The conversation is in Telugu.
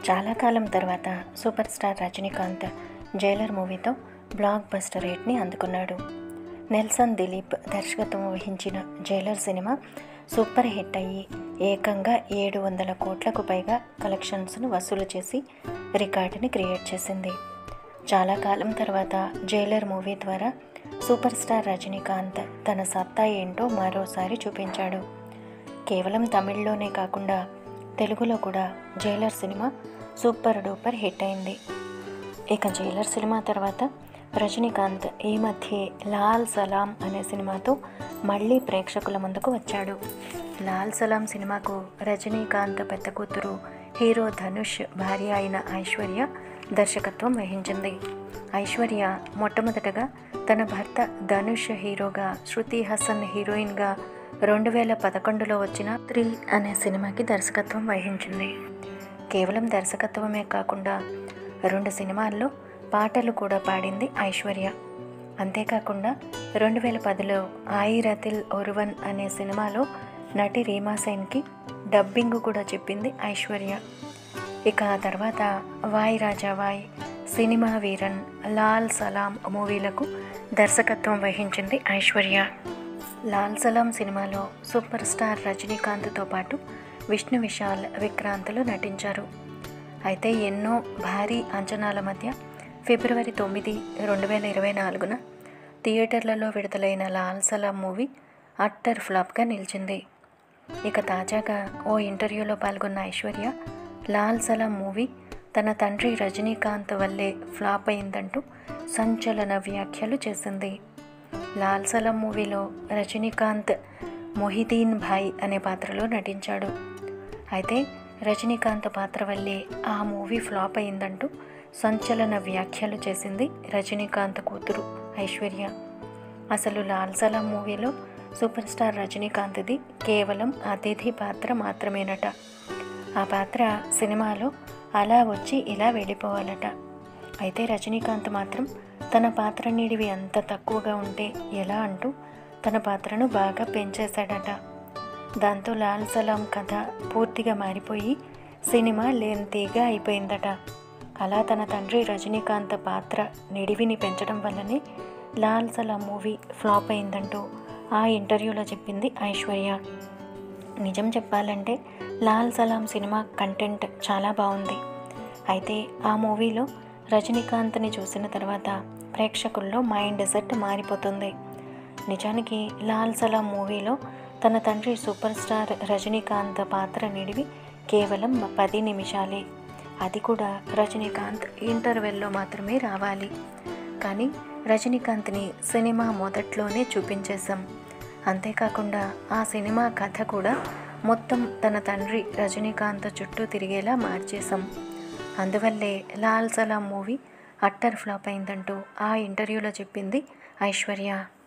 చాలా కాలం తర్వాత సూపర్ స్టార్ రజనీకాంత్ జైలర్ మూవీతో బ్లాక్ బస్టర్ రేట్ని అందుకున్నాడు నెల్సన్ దిలీప్ దర్శకత్వం వహించిన జైలర్ సినిమా సూపర్ హిట్ అయ్యి ఏకంగా ఏడు వందల కోట్లకు పైగా కలెక్షన్స్ను వసూలు చేసి రికార్డుని క్రియేట్ చేసింది చాలా కాలం తర్వాత జైలర్ మూవీ ద్వారా సూపర్ స్టార్ రజనీకాంత్ తన సత్తా ఏంటో మరోసారి చూపించాడు కేవలం తమిళ్లోనే కాకుండా తెలుగులో కూడా Jailer cinema super duper hit అయింది ఇక జైలర్ సినిమా తర్వాత రజనీకాంత్ ఈ మధ్య లాల్ సలాం అనే సినిమాతో మళ్ళీ ప్రేక్షకుల ముందుకు వచ్చాడు లాల్ సలాం సినిమాకు రజనీకాంత్ పెద్ద కూతురు హీరో ధనుష్ భార్య అయిన ఐశ్వర్య దర్శకత్వం వహించింది ఐశ్వర్య మొట్టమొదటగా తన భర్త ధనుష్ హీరోగా శృతి హాసన్ హీరోయిన్గా రెండు వేల పదకొండులో వచ్చిన త్రీ అనే సినిమాకి దర్శకత్వం వహించింది కేవలం దర్శకత్వమే కాకుండా రెండు సినిమాల్లో పాటలు కూడా పాడింది ఐశ్వర్య అంతేకాకుండా రెండు వేల పదిలో ఆయి రతిల్ ఒరువన్ అనే సినిమాలో నటి రీమా సేన్కి డబ్బింగ్ కూడా చెప్పింది ఐశ్వర్య ఇక ఆ తర్వాత వాయ్ రాజా వాయ్ సినిమా వీరన్ లాల్ సలాం మూవీలకు దర్శకత్వం వహించింది ఐశ్వర్య లాల్ సలాం సినిమాలో సూపర్ స్టార్ రజనీకాంత్తో పాటు విష్ణు విశాల్ విక్రాంత్లు నటించారు అయితే ఎన్నో భారీ అంచనాల మధ్య ఫిబ్రవరి తొమ్మిది రెండు వేల ఇరవై నాలుగున థియేటర్లలో విడుదలైన లాల్ సలాం మూవీ అట్టర్ ఫ్లాప్గా నిలిచింది ఇక తాజాగా ఓ ఇంటర్వ్యూలో పాల్గొన్న ఐశ్వర్య లాల్ సలాం మూవీ తన తండ్రి రజనీకాంత్ వల్లే ఫ్లాప్ అయిందంటూ సంచలన వ్యాఖ్యలు చేసింది లాల్ సలాం మూవీలో రజనీకాంత్ మొహిదీన్ భాయ్ అనే పాత్రలో నటించాడు అయితే రజనీకాంత్ పాత్ర వల్లే ఆ మూవీ ఫ్లాప్ అయిందంటూ సంచలన వ్యాఖ్యలు చేసింది రజనీకాంత్ కూతురు ఐశ్వర్య అసలు లాల్ సలాం మూవీలో సూపర్ స్టార్ రజనీకాంత్ది కేవలం అతిథి పాత్ర మాత్రమేనట ఆ పాత్ర సినిమాలో అలా వచ్చి ఇలా వెళ్ళిపోవాలట అయితే రజనీకాంత్ మాత్రం తన పాత్ర నిడివి అంత తక్కువగా ఉంటే ఎలా అంటూ తన పాత్రను బాగా పెంచేశాడట దాంతో లాల్ సలాం కథ పూర్తిగా మారిపోయి సినిమా లెంతీగా అయిపోయిందట అలా తన తండ్రి రజనీకాంత్ పాత్ర నిడివిని పెంచడం వల్లనే లాల్ సలాం మూవీ ఫ్లాప్ అయిందంటూ ఆ ఇంటర్వ్యూలో చెప్పింది ఐశ్వర్య నిజం చెప్పాలంటే లాల్ సలాం సినిమా కంటెంట్ చాలా బాగుంది అయితే ఆ మూవీలో రజనీకాంత్ని చూసిన తర్వాత ప్రేక్షకుల్లో మైండ్ సెట్ మారిపోతుంది నిజానికి లాల్ సలాం మూవీలో తన తండ్రి సూపర్ స్టార్ రజనీకాంత్ పాత్ర నిడివి కేవలం పది నిమిషాలే అది కూడా రజనీకాంత్ ఇంటర్వెల్లో మాత్రమే రావాలి కానీ రజనీకాంత్ని సినిమా మొదట్లోనే చూపించేశాం అంతేకాకుండా ఆ సినిమా కథ కూడా మొత్తం తన తండ్రి రజనీకాంత్ చుట్టూ తిరిగేలా మార్చేశాం అందువల్లే Lal Salaam movie utter flop అయిందంటూ ఆ ఇంటర్వ్యూలో చెప్పింది ఐశ్వర్య